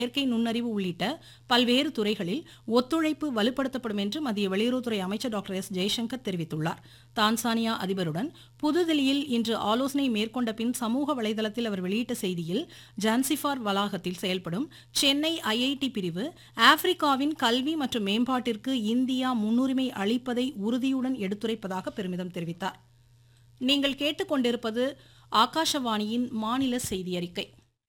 செயற்கை நுண்ணறிவு உள்ளிட்ட பல்வேறு துறைகளில் ஒத்துழைப்பு வலுப்படுத்தப்படும் என்று மத்திய வெளியுறவுத்துறை அமைச்சர் டாக்டர் எஸ் ஜெய்சங்கர் தெரிவித்துள்ளார் தான்சானியா அதிபருடன் புதுதில்லியில் இன்று ஆலோசனை மேற்கொண்ட பின் சமூக வலைதளத்தில் அவர் வெளியிட்ட செய்தியில் ஜான்சிஃபார் வளாகத்தில் செயல்படும் சென்னை ஐஐடி பிரிவு ஆப்பிரிக்காவின் கல்வி மற்றும் மேம்பாட்டிற்கு இந்தியா முன்னுரிமை அளிப்பதை உறுதியுடன் எடுத்துரைப்பதாக பெருமிதம் தெரிவித்தார் நீங்கள் கேட்டுக்கொண்டிருப்பது ஆகாஷவாணியின் மாநில செய்தி அறிக்கை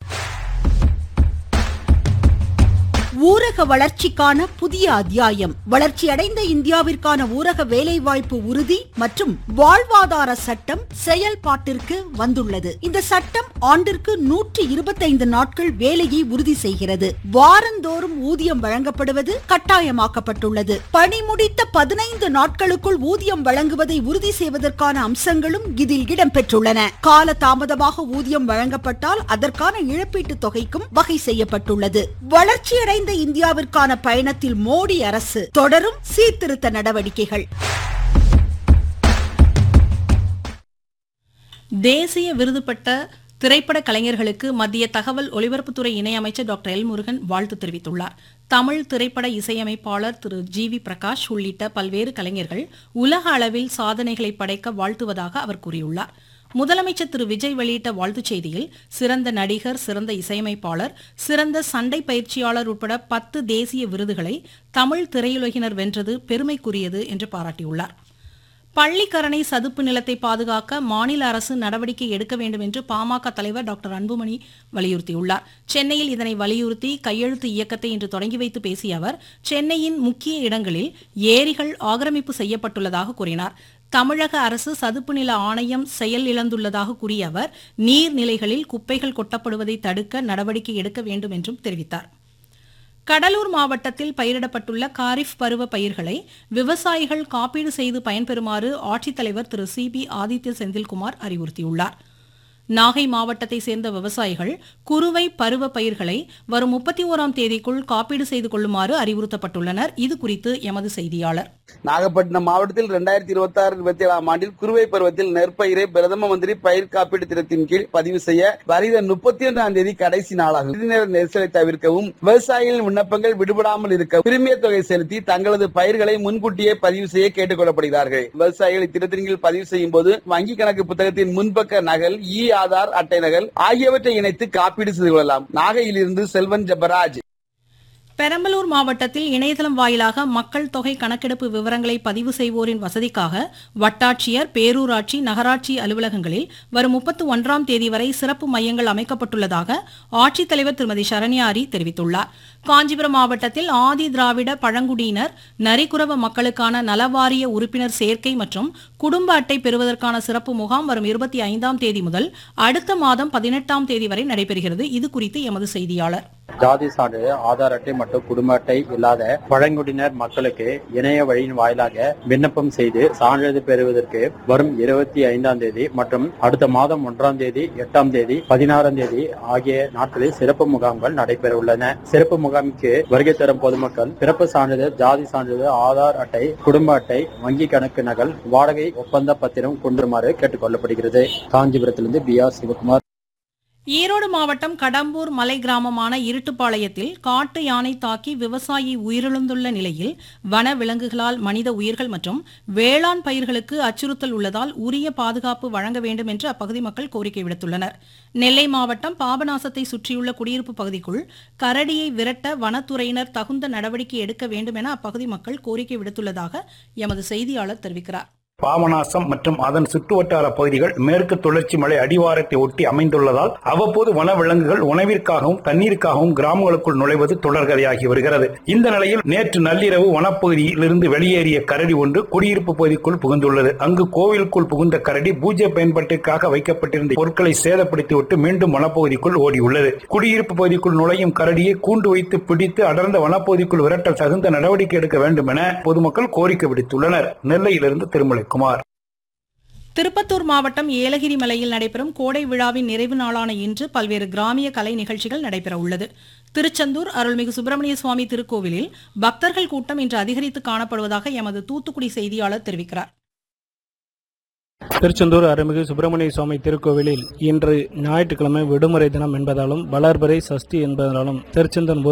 ஊரக வளர்ச்சிக்கான புதிய அத்தியாயம் வளர்ச்சியடைந்த இந்தியாவிற்கான ஊரக வேலைவாய்ப்பு உறுதி மற்றும் வாழ்வாதார சட்டம் செயல்பாட்டிற்கு வந்துள்ளது இந்த சட்டம் ஆண்டிற்கு நூற்றி இருபத்தைந்து நாட்கள் வேலையை உறுதி செய்கிறது வாரந்தோறும் ஊதியம் வழங்கப்படுவது கட்டாயமாக்கப்பட்டுள்ளது பணி முடித்த பதினைந்து நாட்களுக்குள் ஊதியம் வழங்குவதை உறுதி செய்வதற்கான அம்சங்களும் இதில் இடம்பெற்றுள்ளன கால தாமதமாக ஊதியம் வழங்கப்பட்டால் அதற்கான இழப்பீட்டுத் தொகைக்கும் வகை செய்யப்பட்டுள்ளது வளர்ச்சியடைந்த இந்தியாவிற்கான பயணத்தில் மோடி அரசு தொடரும் சீர்திருத்த நடவடிக்கைகள் தேசிய விருது பெற்ற திரைப்பட கலைஞர்களுக்கு மத்திய தகவல் ஒலிபரப்புத்துறை இணையமைச்சர் டாக்டர் எல் முருகன் வாழ்த்து தெரிவித்துள்ளார் தமிழ் திரைப்பட இசையமைப்பாளர் திரு ஜி வி பிரகாஷ் உள்ளிட்ட பல்வேறு கலைஞர்கள் உலக அளவில் சாதனைகளை படைக்க வாழ்த்துவதாக அவர் கூறியுள்ளார் முதலமைச்சர் திரு விஜய் வெளியிட்ட வாழ்த்துச் செய்தியில் சிறந்த நடிகர் சிறந்த இசையமைப்பாளர் சிறந்த சண்டை பயிற்சியாளர் உட்பட பத்து தேசிய விருதுகளை தமிழ் திரையுலகினர் வென்றது பெருமைக்குரியது என்று பாராட்டியுள்ளார் பள்ளிக்கரணை சதுப்பு நிலத்தை பாதுகாக்க மாநில அரசு நடவடிக்கை எடுக்க வேண்டும் என்று பாமக தலைவர் டாக்டர் அன்புமணி வலியுறுத்தியுள்ளார் சென்னையில் இதனை வலியுறுத்தி கையெழுத்து இயக்கத்தை இன்று தொடங்கி வைத்து பேசிய அவர் சென்னையின் முக்கிய இடங்களில் ஏரிகள் ஆக்கிரமிப்பு செய்யப்பட்டுள்ளதாக கூறினார் தமிழக அரசு சதுப்பு நில ஆணையம் செயல் இழந்துள்ளதாக கூறிய அவர் நீர்நிலைகளில் குப்பைகள் கொட்டப்படுவதை தடுக்க நடவடிக்கை எடுக்க வேண்டும் என்றும் தெரிவித்தார் கடலூர் மாவட்டத்தில் பயிரிடப்பட்டுள்ள காரிஃப் பருவ பயிர்களை விவசாயிகள் காப்பீடு செய்து பயன்பெறுமாறு ஆட்சித்தலைவர் திரு சி பி ஆதித்ய செந்தில்குமார் அறிவுறுத்தியுள்ளார் நாகை மாவட்டத்தை சேர்ந்த விவசாயிகள் குறுவை பருவ பயிர்களை வரும் முப்பத்தி ஓராம் தேதிக்குள் காப்பீடு செய்து கொள்ளுமாறு அறிவுறுத்தப்பட்டுள்ளனர் இது குறித்து எமது செய்தியாளர் நாகப்பட்டினம் மாவட்டத்தில் இரண்டாயிரத்தி இருபத்தி ஆறு இருபத்தி ஏழாம் ஆண்டில் குறுவை பருவத்தில் நெற்பயிரை பிரதம மந்திரி பயிர் காப்பீடு திட்டத்தின் கீழ் பதிவு செய்ய வருகிற முப்பத்தி ஒன்றாம் தேதி கடைசி நாளாகும் நிதி நேர நெரிசலை தவிர்க்கவும் விவசாயிகளின் விண்ணப்பங்கள் விடுபடாமல் இருக்க பிரிமியர் தொகை செலுத்தி தங்களது பயிர்களை முன்கூட்டியே பதிவு செய்ய கேட்டுக் கொள்ளப்படுகிறார்கள் விவசாயிகள் இத்திட்டத்தின் கீழ் பதிவு செய்யும் போது வங்கி கணக்கு புத்தகத்தின் முன்பக்க நகல் இ ஆதார் அட்டை நகல் ஆகியவற்றை இணைத்து காப்பீடு செய்து கொள்ளலாம் நாகையிலிருந்து செல்வன் ஜபராஜ் பெரம்பலூர் மாவட்டத்தில் இணையதளம் வாயிலாக மக்கள் தொகை கணக்கெடுப்பு விவரங்களை பதிவு செய்வோரின் வசதிக்காக வட்டாட்சியர் பேரூராட்சி நகராட்சி அலுவலகங்களில் வரும் முப்பத்தி ஒன்றாம் தேதி வரை சிறப்பு மையங்கள் அமைக்கப்பட்டுள்ளதாக ஆட்சித்தலைவர் திருமதி சரண்யாரி தெரிவித்துள்ளார் காஞ்சிபுரம் மாவட்டத்தில் ஆதி திராவிட பழங்குடியினர் நரிக்குறவ மக்களுக்கான நலவாரிய உறுப்பினர் சேர்க்கை மற்றும் குடும்ப அட்டை பெறுவதற்கான சிறப்பு முகாம் வரும் இருபத்தி ஐந்தாம் தேதி முதல் அடுத்த மாதம் பதினெட்டாம் தேதி வரை நடைபெறுகிறது இது குறித்து எமது செய்தியாளர் ஜாதி சான்றிதழ் ஆதார் அட்டை மற்றும் குடும்ப அட்டை இல்லாத பழங்குடியினர் மக்களுக்கு இணைய வழியின் வாயிலாக விண்ணப்பம் செய்து சான்றிதழ் பெறுவதற்கு வரும் இருபத்தி ஐந்தாம் தேதி மற்றும் அடுத்த மாதம் ஒன்றாம் தேதி எட்டாம் தேதி பதினாறாம் தேதி ஆகிய நாட்களில் சிறப்பு முகாம்கள் நடைபெற உள்ளன சிறப்பு முகாமுக்கு வருகை தரும் பொதுமக்கள் பிறப்பு சான்றிதழ் ஜாதி சான்றிதழ் ஆதார் அட்டை குடும்ப அட்டை வங்கி கணக்கு நகல் வாடகை ஒப்பந்த பத்திரம் கொண்டுமாறு கேட்டுக் கொள்ளப்படுகிறது காஞ்சிபுரத்திலிருந்து பி ஆர் சிவகுமார் ஈரோடு மாவட்டம் கடம்பூர் மலை கிராமமான இருட்டுப்பாளையத்தில் காட்டு யானை தாக்கி விவசாயி உயிரிழந்துள்ள நிலையில் வன விலங்குகளால் மனித உயிர்கள் மற்றும் வேளாண் பயிர்களுக்கு அச்சுறுத்தல் உள்ளதால் உரிய பாதுகாப்பு வழங்க வேண்டும் என்று அப்பகுதி மக்கள் கோரிக்கை விடுத்துள்ளனர் நெல்லை மாவட்டம் பாபநாசத்தை சுற்றியுள்ள குடியிருப்பு பகுதிக்குள் கரடியை விரட்ட வனத்துறையினர் தகுந்த நடவடிக்கை எடுக்க வேண்டும் என அப்பகுதி மக்கள் கோரிக்கை விடுத்துள்ளதாக எமது செய்தியாளர் தெரிவிக்கிறார் பாபநாசம் மற்றும் அதன் சுற்றுவட்டார பகுதிகள் மேற்கு தொடர்ச்சி மலை அடிவாரத்தை ஒட்டி அமைந்துள்ளதால் அவ்வப்போது வனவிலங்குகள் உணவிற்காகவும் தண்ணீருக்காகவும் கிராமங்களுக்குள் நுழைவது தொடர்கதையாகி வருகிறது இந்த நிலையில் நேற்று நள்ளிரவு வனப்பகுதியில் இருந்து வெளியேறிய கரடி ஒன்று குடியிருப்பு பகுதிக்குள் புகுந்துள்ளது அங்கு கோவிலுக்குள் புகுந்த கரடி பூஜை பயன்பாட்டிற்காக வைக்கப்பட்டிருந்த பொருட்களை சேதப்படுத்திவிட்டு மீண்டும் வனப்பகுதிக்குள் ஓடியுள்ளது குடியிருப்பு பகுதிக்குள் நுழையும் கரடியை கூண்டு வைத்து பிடித்து அடர்ந்த வனப்பகுதிக்குள் விரட்ட தகுந்த நடவடிக்கை எடுக்க வேண்டும் என பொதுமக்கள் கோரிக்கை விடுத்துள்ளனர் நெல்லையிலிருந்து திருமலை குமார் திருப்பத்தூர் மாவட்டம் ஏலகிரி மலையில் நடைபெறும் கோடை விழாவின் நிறைவு நாளான இன்று பல்வேறு கிராமிய கலை நிகழ்ச்சிகள் நடைபெற உள்ளது திருச்செந்தூர் அருள்மிகு சுப்பிரமணிய சுவாமி திருக்கோவிலில் பக்தர்கள் கூட்டம் இன்று அதிகரித்து காணப்படுவதாக எமது தூத்துக்குடி செய்தியாளர் தெரிவிக்கிறார் திருச்செந்தூர் அருள்மிகு சுப்பிரமணிய சுவாமி திருக்கோவிலில் இன்று ஞாயிற்றுக்கிழமை விடுமுறை தினம் என்பதாலும் வளர்பிறை சஷ்டி என்பதாலும் திருச்செந்தூர்